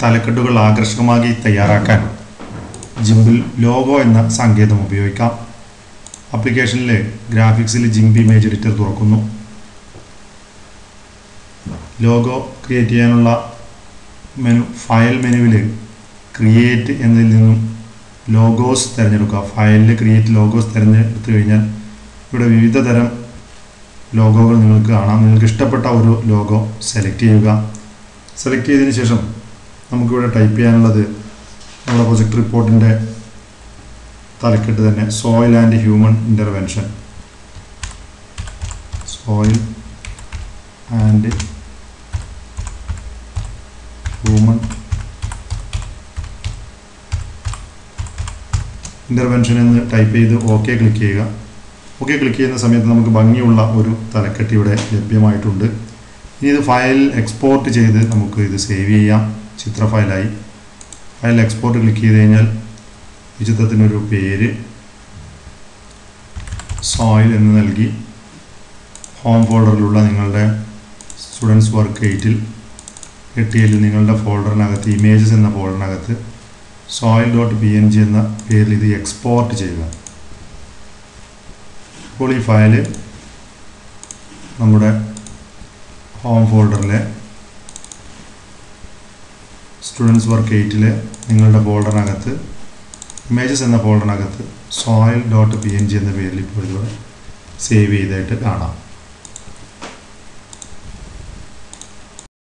തലക്കെട്ടുകൾ ആകർഷകമാക്കി തയ്യാറാക്കാൻ ജിംബിൽ ലോഗോ എന്ന സങ്കേതം ഉപയോഗിക്കാം ആപ്ലിക്കേഷനിൽ ഗ്രാഫിക്സിൽ ജിംബ് ഇമേജ് എഡിറ്റർ തുറക്കുന്നു ലോഗോ ക്രിയേറ്റ് ചെയ്യാനുള്ള മെനു ഫയൽ മെനുവിൽ ക്രിയേറ്റ് എന്നതിൽ നിന്നും ലോഗോസ് തിരഞ്ഞെടുക്കുക ഫയലിൽ ക്രിയേറ്റ് ലോഗോസ് തിരഞ്ഞെടുത്തു കഴിഞ്ഞാൽ ഇവിടെ വിവിധ തരം ലോഗോകൾ നിങ്ങൾക്ക് കാണാം നിങ്ങൾക്ക് ഇഷ്ടപ്പെട്ട ഒരു ലോഗോ സെലക്ട് ചെയ്യുക സെലക്ട് ചെയ്തതിന് ശേഷം നമുക്കിവിടെ ടൈപ്പ് ചെയ്യാനുള്ളത് നമ്മുടെ പ്രൊജക്ട് റിപ്പോർട്ടിൻ്റെ തലക്കെട്ട് തന്നെ soil and human intervention soil and human intervention എന്ന് ടൈപ്പ് ചെയ്ത് ഓക്കെ ക്ലിക്ക് ചെയ്യുക ഓക്കെ ക്ലിക്ക് ചെയ്യുന്ന സമയത്ത് നമുക്ക് ഭംഗിയുള്ള ഒരു തലക്കെട്ട് ഇവിടെ ലഭ്യമായിട്ടുണ്ട് ഇനി ഇത് ഫയൽ എക്സ്പോർട്ട് ചെയ്ത് നമുക്ക് ഇത് സേവ് ചെയ്യാം ചിത്ര ഫയലായി ഫയൽ എക്സ്പോർട്ട് ക്ലിക്ക് ചെയ്ത് കഴിഞ്ഞാൽ ഈ ചിത്രത്തിനൊരു പേര് സോയിൽ എന്ന് നൽകി ഹോം ഫോൾഡറിലുള്ള നിങ്ങളുടെ സ്റ്റുഡൻസ് വർക്ക് എയ്റ്റിൽ എട്ട് എല്ലിൽ നിങ്ങളുടെ ഫോൾഡറിനകത്ത് ഇമേജസ് എന്ന ഫോൾഡറിനകത്ത് soil dot P N G എന്ന പേരിൽ ഇത് എക്സ്പോർട്ട് ചെയ്യുക അപ്പോൾ ഈ ഫയല് നമ്മുടെ ഹോം ഫോൾഡറിലെ സ്റ്റുഡൻസ് വർക്ക് എയ്റ്റിലെ നിങ്ങളുടെ ഫോൾഡറിനകത്ത് ഇമേജസ് എന്ന ഫോൾഡറിനകത്ത് soil dot P N G എന്ന പേരിൽ ഇപ്പോൾ ഇതിവിടെ സേവ് ചെയ്തായിട്ട് കാണാം